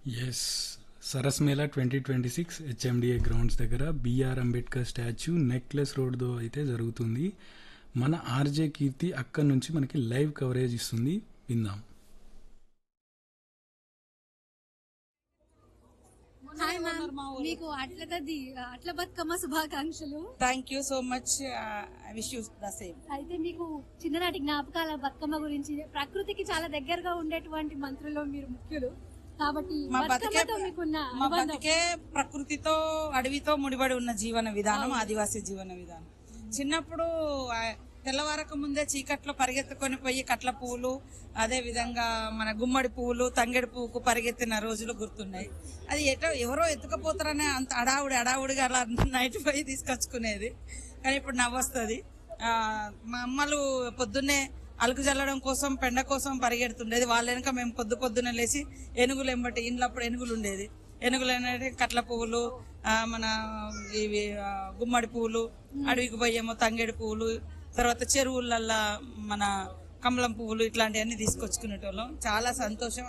yes Saras Mela twenty twenty six HMDA grounds దగ్గర BR Ambedkar statue necklace రోడ్తో అయితే జరుగుతుంది మన ఆర్జే కీర్తి అక్కడి నుంచి మనకి లైవ్ కవరేజ్ ఇస్తుంది విందాం హాయ్ మ్యామ్ మీకు అట్ల తది అట్ల బతుకమ్మ శుభాకాంక్షలు thank you so much I wish you the same అయితే మీకు చిన్ననాటి జ్ఞాపకాల బతుకమ్మ గురించి ప్రకృతికి చాలా దగ్గరగా ఉండేటువంటి మంత్రుల్లో మీరు ముఖ్యులు కాబట్టి మా బతికే బతుకమ్మతో మీకున్న మా అనుబంధం బతికే ప్రకృతితో అడవితో ముడిపడి ఉన్న జీవన విధానం ఆదివాసీ జీవన విధానం చిన్నప్పుడు ఆ, తెల్లవారక ముందే చీకట్లో పరిగెత్తుకొని పోయి కట్ల పువ్వులు అదే విధంగా మన గుమ్మడి పువ్వులు తంగెడి పువ్వుకు పరిగెత్తిన రోజులు గుర్తున్నాయి అది ఎటో ఎవరో ఎత్తుకపోతారనే అంత అడావుడి అడావుడిగా అలా నైట్ పోయి తీసుకొచ్చుకునేది కానీ ఇప్పుడు నవ్వొస్తుంది ఆ, మా అమ్మలు పొద్దున్నే అలుకు చల్లడం కోసం పెండ కోసం పరిగెడుతుండేది వాళ్ళ వెనక మేము పొద్దు పొద్దున లేచి ఏనుగులు ఎంబటి ఇంట్లో అప్పుడు ఏనుగులు ఉండేది ఏనుగులు అనేది కట్ల పువ్వులు ఆ, మన ఇవి ఆ, గుమ్మడి పువ్వులు అడవికి పోయేమో తంగేడు పువ్వులు తర్వాత చెరువులల్లా మన కమలం పువ్వులు ఇట్లాంటివన్నీ తీసుకొచ్చుకునేటోళ్ళం చాలా సంతోషం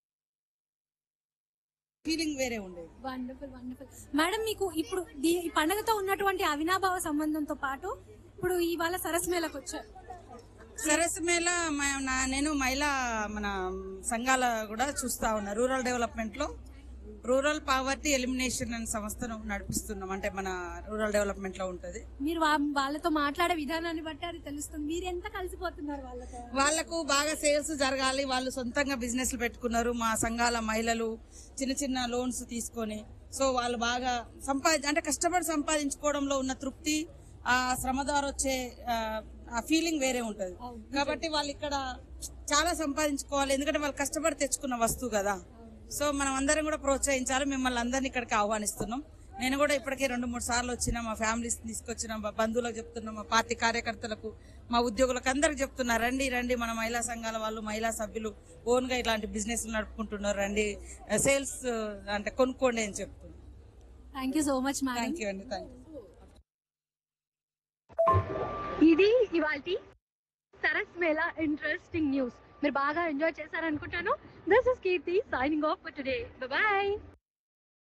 ఫీలింగ్ వేరే ఉండేది వండర్ఫుల్ వండర్ఫుల్ మేడం మీకు ఇప్పుడు దీ- ఈ పండుగతో ఉన్నటువంటి అవినాభావ సంబంధంతో పాటు ఇప్పుడు ఇవాళ సరస్ మేళకు వచ్చారు సరస్ మేళ మ- నా- నేను మహిళా మన సంఘాల కూడా చూస్తా ఉన్నా రూరల్ డెవలప్మెంట్ లో రూరల్ పావర్టీ ఎలిమినేషన్ అనే సంస్థను నడిపిస్తున్నాం అంటే మన రూరల్ డెవలప్మెంట్ లో ఉంటది మీరు వా- వాళ్ళతో మాట్లాడే విధానాన్ని బట్టి అది తెలుస్తుంది మీరు ఎంత కలిసిపోతున్నారు వాళ్ళతో వాళ్లకు బాగా సేల్స్ జరగాలి వాళ్ళు సొంతంగా బిజినెస్లు పెట్టుకున్నారు మా సంఘాల మహిళలు చిన్న చిన్న లోన్స్ తీసుకొని సో వాళ్ళు బాగా సంపాది అంటే కష్టపడి సంపాదించుకోవడంలో ఉన్న తృప్తి ఆ శ్రమ ద్వారా వచ్చే ఆ, ఆ ఫీలింగ్ వేరే ఉంటది కాబట్టి వాళ్ళు ఇక్కడ చాలా సంపాదించుకోవాలి ఎందుకంటే వాళ్ళు కష్టపడి తెచ్చుకున్న వస్తువు కదా సో మనం అందరం కూడా ప్రోత్సహించాలి మిమ్మల్ని అందరినీ ఇక్కడికి ఆహ్వానిస్తున్నాం నేను కూడా ఇప్పటికే రెండు మూడు సార్లు వచ్చిన మా ఫ్యామిలీస్ తీసుకొచ్చిన మా బంధువులకు చెప్తున్నా మా పార్టీ కార్యకర్తలకు మా ఉద్యోగులకు అందరికి చెప్తున్నా రండి రండి మన మహిళా సంఘాల వాళ్ళు మహిళా సభ్యులు ఓన్ గా ఇలాంటి బిజినెస్ నడుపుకుంటున్నారు రండి సేల్స్ అంటే కొనుక్కోండి అని చెప్తున్నా thank you so much madam thank you అండి థ్యాంక్ యూ ఇది ఇవాల్టి సరస్ మేళా ఇంట్రెస్టింగ్ న్యూస్ మీరు బాగా ఎంజాయ్ చేశారనుకుంటాను this is Keerthi signing off for today bye